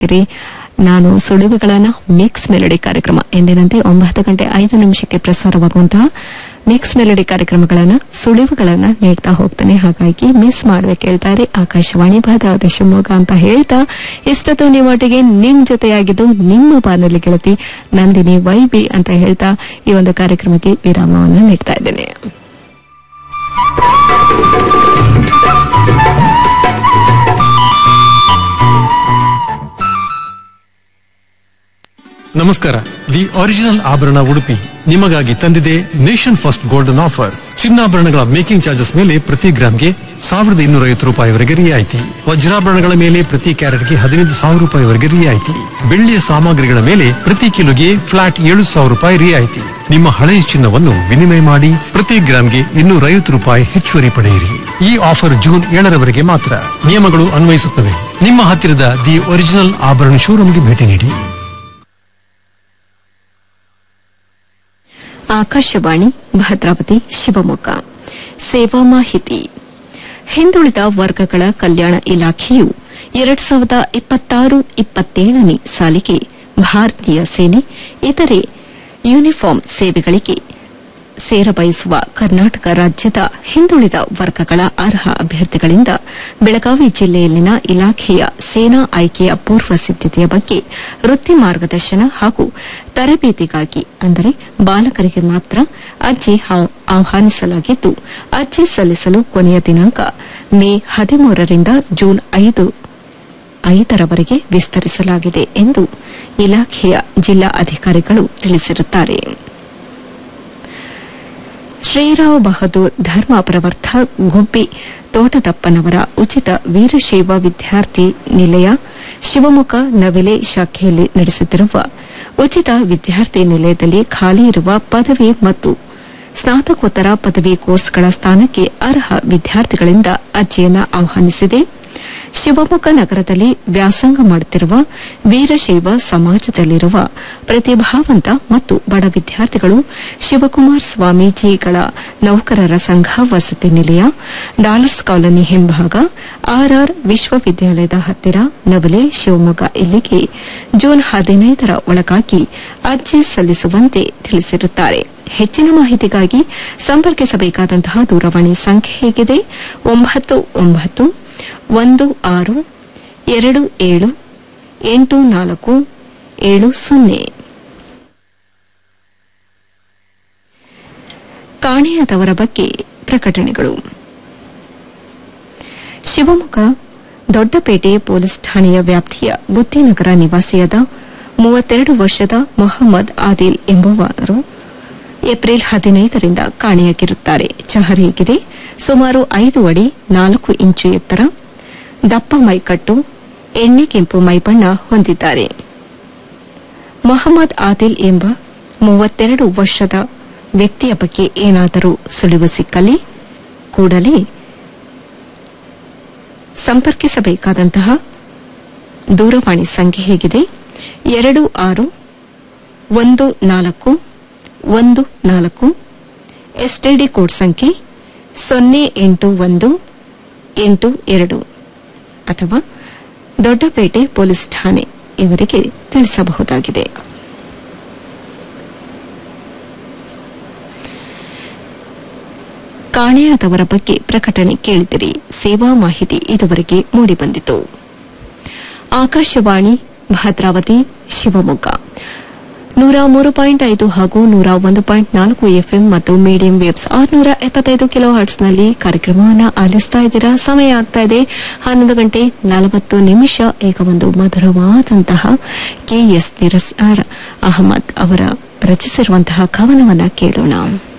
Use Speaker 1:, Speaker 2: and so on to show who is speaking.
Speaker 1: ಇರಿ ನಾನು ಸುಳಿವುಗಳನ್ನ mix melody ಕಾರ್ಯಕ್ರಮ ಎಂದಿನಂತೆ ಒಂಬತ್ತು ಗಂಟೆ ಐದು ನಿಮಿಷಕ್ಕೆ ಪ್ರಸಾರವಾಗುವಂತಹ ಮಿಕ್ಸ್ ಮೆಲಡಿ ಕಾರ್ಯಕ್ರಮಗಳನ್ನ ಸುಳಿವುಗಳನ್ನ ನೀಡ್ತಾ ಹೋಗ್ತಾನೆ ಹಾಗಾಗಿ ಮಿಸ್ ಮಾಡದೆ ಕೇಳ್ತಾರೆ ಆಕಾಶವಾಣಿ ಭದ್ರಾವತಿ ಶಿವಮೊಗ್ಗ ಅಂತ ಹೇಳ್ತಾ ಇಷ್ಟೊತ್ತು ನಿಮ್ಮೊಟ್ಟಿಗೆ ನಿಮ್ ಜೊತೆಯಾಗಿದ್ದು ನಿಮ್ಮ ಬಾನುಲಿ ಗೆಳತಿ ನಂದಿನಿ ವೈಬಿ ಅಂತ ಹೇಳ್ತಾ ಈ ಒಂದು ಕಾರ್ಯಕ್ರಮಕ್ಕೆ ವಿರಾಮವನ್ನು ನೀಡ್ತಾ ಇದ್ದೇನೆ
Speaker 2: ನಮಸ್ಕಾರ ದಿ ಒರಿಜಿನಲ್ ಆಭರಣ ಉಡುಪಿ ನಿಮಗಾಗಿ ತಂದಿದೆ ನೇಷನ್ ಫಸ್ಟ್ ಗೋಲ್ಡನ್ ಆಫರ್ ಚಿನ್ನಾಭರಣಗಳ ಮೇಕಿಂಗ್ ಚಾರ್ಜಸ್ ಮೇಲೆ ಪ್ರತಿ ಗ್ರಾಮ್ಗೆ ಸಾವಿರದ ಇನ್ನೂರ ಐವತ್ತು ರೂಪಾಯಿವರೆಗೆ ರಿಯಾಯಿತಿ ವಜ್ರಾಭರಣಗಳ ಮೇಲೆ ಪ್ರತಿ ಕ್ಯಾರೆಟ್ಗೆ ಹದಿನೈದು ಸಾವಿರ ರೂಪಾಯಿವರೆಗೆ ರಿಯಾಯಿತಿ ಬೆಳ್ಳಿಯ ಸಾಮಗ್ರಿಗಳ ಮೇಲೆ ಪ್ರತಿ ಕಿಲೋಗೆ ಫ್ಲಾಟ್ ಏಳು ಸಾವಿರ ರೂಪಾಯಿ ರಿಯಾಯಿತಿ ನಿಮ್ಮ ಹಳೆಯ ಚಿನ್ನವನ್ನು ವಿನಿಮಯ ಮಾಡಿ ಪ್ರತಿ ಗ್ರಾಮ್ಗೆ ಇನ್ನೂರ ಐವತ್ತು ರೂಪಾಯಿ ಹೆಚ್ಚುವರಿ ಪಡೆಯಿರಿ ಈ ಆಫರ್ ಜೂನ್ ಏಳರವರೆಗೆ ಮಾತ್ರ ನಿಯಮಗಳು ಅನ್ವಯಿಸುತ್ತವೆ ನಿಮ್ಮ ಹತ್ತಿರದ ದಿ ಒರಿಜಿನಲ್ ಆಭರಣ ಶೋರೂಮ್ಗೆ ಭೇಟಿ ನೀಡಿ
Speaker 1: ಆಕಾಶವಾಣಿ ಭದ್ರಾವತಿ ಶಿವಮೊಗ್ಗ ಸೇವಾ ಮಾಹಿತಿ ಹಿಂದುಳಿದ ವರ್ಗಗಳ ಕಲ್ಯಾಣ ಇಲಾಖೆಯು ಎರಡ್ ಸಾವಿರದ ಇಪ್ಪತ್ತಾರು ಇಪ್ಪತ್ತೇಳನೇ ಸಾಲಿಗೆ ಭಾರತೀಯ ಸೇನೆ ಇತರೆ ಯೂನಿಫಾರ್ಮ್ ಸೇವೆಗಳಿಗೆ ಸೇರಬಯಸುವ ಕರ್ನಾಟಕ ರಾಜ್ಯದ ಹಿಂದುಳಿದ ವರ್ಗಗಳ ಅರ್ಹ ಅಭ್ಯರ್ಥಿಗಳಿಂದ ಬೆಳಗಾವಿ ಜಿಲ್ಲೆಯಲ್ಲಿನ ಇಲಾಖೆಯ ಸೇನಾ ಆಯ್ಕೆಯ ಪೂರ್ವ ಸಿದ್ದತೆಯ ಬಗ್ಗೆ ವೃತ್ತಿ ಮಾರ್ಗದರ್ಶನ ಹಾಗೂ ತರಬೇತಿಗಾಗಿ ಅಂದರೆ ಬಾಲಕರಿಗೆ ಮಾತ್ರ ಅರ್ಜಿ ಹಾ- ಆಹ್ವಾನಿಸಲಾಗಿದ್ದು ಅರ್ಜಿ ಸಲ್ಲಿಸಲು ಕೊನೆಯ ದಿನಾಂಕ ಮೇ ಹದಿಮೂರರಿಂದ ಜೂನ್ ಐದು ಐದರವರೆಗೆ ವಿಸ್ತರಿಸಲಾಗಿದೆ ಎಂದು ಇಲಾಖೆಯ ಜಿಲ್ಲಾ ಅಧಿಕಾರಿಗಳು ತಿಳಿಸಿರುತ್ತಾರೆ ಶ್ರೀರಾವ್ ಬಹದ್ದೂರ್ ಧರ್ಮ ಪ್ರವರ್ತ ಗುಬ್ಬಿ ತೋಟದಪ್ಪನವರ ಉಚಿತ ವೀರಶೈವ ವಿದ್ಯಾರ್ಥಿ ನಿಲಯ ಶಿವಮೊಗ್ಗ ನವಿಲೆ ಶಾಖೆಯಲ್ಲಿ ನಡೆಸುತ್ತಿರುವ ಉಚಿತ ವಿದ್ಯಾರ್ಥಿ ನಿಲಯದಲ್ಲಿ ಖಾಲಿ ಇರುವ ಪದವಿ ಮತ್ತು ಸ್ನಾತಕೋತ್ತರ ಪದವಿ ಕೋರ್ಸ್ಗಳ ಸ್ಥಾನಕ್ಕೆ ಅರ್ಹ ವಿದ್ಯಾರ್ಥಿಗಳಿಂದ ಅರ್ಜಿಯನ್ನು ಆಹ್ವಾನಿಸಿದೆ ಶಿವಮೊಗ್ಗ ನಗರದಲ್ಲಿ ವ್ಯಾಸಂಗ ಮಾಡುತ್ತಿರುವ ವೀರಶೈವ ಸಮಾಜದಲ್ಲಿರುವ ಪ್ರತಿಭಾವಂತ ಮತ್ತು ಬಡ ವಿದ್ಯಾರ್ಥಿಗಳು ಶಿವಕುಮಾರ್ ಸ್ವಾಮೀಜಿಗಳ ನೌಕರರ ಸಂಘ ವಸತಿ ನಿಲಯ ಡಾಲರ್ಸ್ ಕಾಲೋನಿ ಹಿಂಭಾಗ ಆರ್ಆರ್ ವಿಶ್ವವಿದ್ಯಾಲಯದ ಹತ್ತಿರ ನವಲೆ ಶಿವಮೊಗ್ಗ ಇಲ್ಲಿಗೆ ಜೂನ್ ಹದಿನೈದರ ಒಳಗಾಗಿ ಅರ್ಜಿ ಸಲ್ಲಿಸುವಂತೆ ತಿಳಿಸಿರುತ್ತಾರೆ ಹೆಚ್ಚಿನ ಮಾಹಿತಿಗಾಗಿ ಸಂಪರ್ಕಿಸಬೇಕಾದಂತಹ ದೂರವಾಣಿ ಸಂಖ್ಯೆ ಹೇಗಿದೆ ಒಂಬತ್ತು ಒಂಬತ್ತು ಒಂದು ಆರು ಎರಡು ಏಳು ಎಂಟು ನಾಲ್ಕು ಏಳು ಸೊನ್ನೆ ಕಾಣೆಯಾದವರ ಬಗ್ಗೆ ಪ್ರಕಟಣೆಗಳು ಶಿವಮೊಗ್ಗ ದೊಡ್ಡಪೇಟೆ ಪೊಲೀಸ್ ಠಾಣೆಯ ವ್ಯಾಪ್ತಿಯ ಬುದ್ದಿನಗರ ನಿವಾಸಿಯಾದ ಮೂವತ್ತೆರಡು ವರ್ಷದ ಮೊಹಮ್ಮದ್ ಆದಿಲ್ ಎಂಬುವರು ಏಪ್ರಿಲ್ ಹದಿನೈದರಿಂದ ಕಾಣೆಯಾಗಿರುತ್ತಾರೆ ಚಹರೆಯಾಗಿದೆ ಸುಮಾರು ಐದು ಅಡಿ ನಾಲ್ಕು ಇಂಚು ಎತ್ತರ ದಪ್ಪ ಮೈಕಟ್ಟು ಎಣ್ಣೆ ಕೆಂಪು ಮೈಬಣ್ಣ ಹೊಂದಿದ್ದಾರೆ ಮೊಹಮ್ಮದ್ ಆದಿಲ್ ಎಂಬ ಮೂವತ್ತೆರಡು ವರ್ಷದ ವ್ಯಕ್ತಿಯ ಬಗ್ಗೆ ಏನಾದರೂ ಸುಳಿವು ಸಿಕ್ಕಲ್ಲಿ ಕೂಡಲೇ ಸಂಪರ್ಕಿಸಬೇಕಾದಂತಹ ದೂರವಾಣಿ ಸಂಖ್ಯೆ ಹೇಗಿದೆ ಎರಡು ಆರು ಒಂದು ನಾಲ್ಕು ಒಂದು ನಾಲ್ಕು ಎಸ್ಟಿಡಿ ಕೋಡ್ ಸಂಖ್ಯೆ ಸೊನ್ನೆ ಎಂಟು ಒಂದು ಎಂಟು ಎರಡು ಅಥವಾ ದೊಡ್ಡಪೇಟೆ ಪೊಲೀಸ್ ಠಾಣೆ ಇವರಿಗೆ ತಿಳಿಸಬಹುದಾಗಿದೆ ಕಾಣೆಯಾದವರ ಬಗ್ಗೆ ಪ್ರಕಟಣೆ ಕೇಳಿದಿರಿ ಸೇವಾ ಮಾಹಿತಿ ಇದುವರೆಗೆ ಮೂಡಿಬಂದಿತು ಆಕಾಶವಾಣಿ ಭದ್ರಾವತಿ ಶಿವಮೊಗ್ಗ ನೂರ ಮೂರು ಪಾಯಿಂಟ್ ಐದು ಹಾಗೂ ನೂರ ಒಂದು ಪಾಯಿಂಟ್ ನಾಲ್ಕು ಎಫ್ಎಂ ಮತ್ತು ಮೀಡಿಯಂ ವೇವ್ಸ್ ಆರುನೂರ ಎಪ್ಪತ್ತೈದು ಕಿಲೋ ಹರ್ಟ್ಸ್ನಲ್ಲಿ ಕಾರ್ಯಕ್ರಮವನ್ನು ಆಲಿಸ್ತಾ ಇದ್ದೀರಾ ಸಮಯ ಆಗ್ತಾ ಇದೆ ಹನ್ನೊಂದು ಗಂಟೆ ನಲವತ್ತು ನಿಮಿಷ ಈಗ ಒಂದು ಮಧುರವಾದಂತಹ ಕೆಎಸ್ ನಿರಸಾರ್ ಅಹಮದ್ ಅವರ ರಚಿಸಿರುವಂತಹ ಕವನವನ್ನ ಕೇಳೋಣ